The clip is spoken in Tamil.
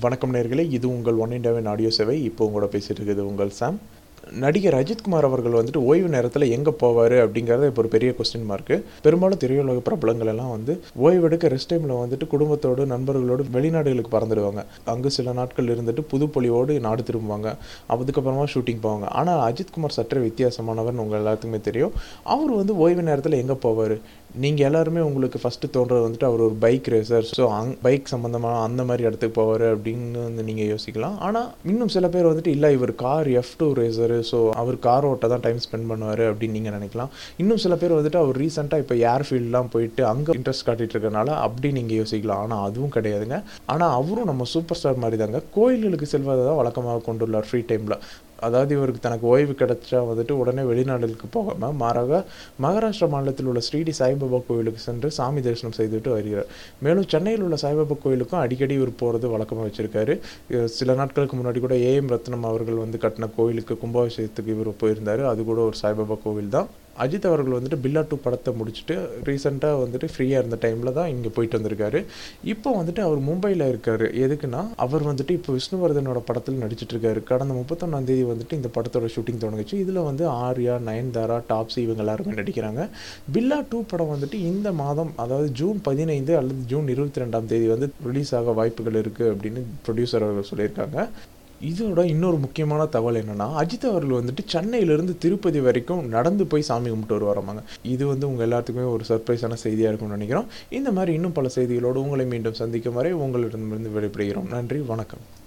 வணக்கம் நேர்களே இது உங்கள் ஒன் இண்டியாவின் ஆடியோ சேவை இப்போ உங்களோட பேசிட்டு இருக்குது உங்கள் சாம் நடிகர் அஜித்குமார் அவர்கள் வந்துட்டு ஓய்வு நேரத்தில் எங்கே போவார் அப்படிங்கிறது இப்போ ஒரு பெரிய கொஸ்டின் மார்க்கு பெரும்பாலும் திரையுலக பிரபலங்கள் எல்லாம் வந்து ஓய்வெடுக்க ரெஸ்ட் டைமில் வந்துட்டு குடும்பத்தோடு நண்பர்களோடு வெளிநாடுகளுக்கு பறந்துடுவாங்க அங்கே சில நாட்கள் இருந்துட்டு புதுப்பொலியோடு நாடு திரும்புவாங்க அதுக்கப்புறமா ஷூட்டிங் போவாங்க ஆனால் அஜித்குமார் சற்றே வித்தியாசமானவர்னு உங்கள் எல்லாத்துக்குமே தெரியும் அவர் வந்து ஓய்வு நேரத்தில் எங்கே போவார் நீங்கள் எல்லாருமே உங்களுக்கு ஃபஸ்ட்டு தோன்றது வந்துட்டு அவர் ஒரு பைக் ரேசர் ஸோ அங் பைக் சம்மந்தமாக அந்த மாதிரி இடத்துக்கு போவார் அப்படின்னு வந்து நீங்கள் யோசிக்கலாம் ஆனால் இன்னும் சில பேர் வந்துட்டு இல்லை இவர் car F two racer so அவர் கார் ஓட்ட தான் டைம் ஸ்பெண்ட் பண்ணுவார் அப்படின்னு நீங்கள் நினைக்கலாம் இன்னும் சில பேர் வந்துட்டு அவர் ரீசெண்டாக இப்போ ஏர்ஃபீல்ட்லாம் போயிட்டு அங்கே இன்ட்ரெஸ்ட் காட்டிட்டு இருக்கனால அப்படி நீங்கள் யோசிக்கலாம் ஆனால் அதுவும் கிடையாதுங்க ஆனால் அவரும் நம்ம சூப்பர் ஸ்டார் மாதிரி தாங்க கோயில்களுக்கு செல்வதை தான் வழக்கமாக கொண்டுள்ளார் ஃப்ரீ டைமில் அதாவது இவருக்கு தனக்கு ஓய்வு கிடைச்சா வந்துட்டு உடனே வெளிநாடுகளுக்கு போகாமல் மாறாக மகாராஷ்டிரா மாநிலத்தில் உள்ள ஸ்ரீடி சாய்பாபா கோயிலுக்கு சென்று சாமி தரிசனம் செய்துவிட்டு வருகிறார் மேலும் சென்னையில் உள்ள சாய்பாபா கோயிலுக்கும் அடிக்கடி இவர் போகிறது வழக்கமாக வச்சிருக்காரு சில நாட்களுக்கு முன்னாடி கூட ஏஎம் ரத்னம் அவர்கள் வந்து கட்டின கோயிலுக்கு கும்பாபிஷேகத்துக்கு இவர் போயிருந்தார் அது கூட ஒரு சாய்பாபா கோவில் தான் அஜித் அவர்கள் வந்துட்டு பில்லா டூ படத்தை முடிச்சுட்டு ரீசெண்டாக வந்துட்டு ஃப்ரீயாக இருந்த டைமில் தான் இங்கே போயிட்டு வந்திருக்காரு இப்போ வந்துட்டு அவர் மும்பையில் இருக்கார் எதுக்குன்னா அவர் வந்துட்டு இப்போ விஷ்ணுவர்தனோட படத்தில் நடிச்சிட்டு இருக்காரு கடந்த முப்பத்தொன்னாம் தேதி வந்துட்டு இந்த படத்தோட ஷூட்டிங் தொடங்குச்சு இதில் வந்து ஆர்யா நயன்தாரா டாப்ஸி இவங்க எல்லாருமே நடிக்கிறாங்க பில்லா டூ படம் வந்துட்டு இந்த மாதம் அதாவது ஜூன் பதினைந்து அல்லது ஜூன் இருபத்தி ரெண்டாம் தேதி வந்து ரிலீஸ் ஆக வாய்ப்புகள் இருக்குது அப்படின்னு ப்ரொடியூசர் அவர்கள் சொல்லியிருக்காங்க இதோட இன்னொரு முக்கியமான தகவல் என்னன்னா அஜித் அவர்கள் வந்துட்டு சென்னையிலேருந்து திருப்பதி வரைக்கும் நடந்து போய் சாமி கும்பிட்டு வருவாராமாங்க இது வந்து உங்கள் எல்லாத்துக்குமே ஒரு சர்ப்ரைஸான செய்தியாக இருக்கும்னு நினைக்கிறோம் இந்த மாதிரி இன்னும் பல செய்திகளோடு உங்களை மீண்டும் சந்திக்கும் வரை உங்களிடமிருந்து விடைபெறுகிறோம் நன்றி வணக்கம்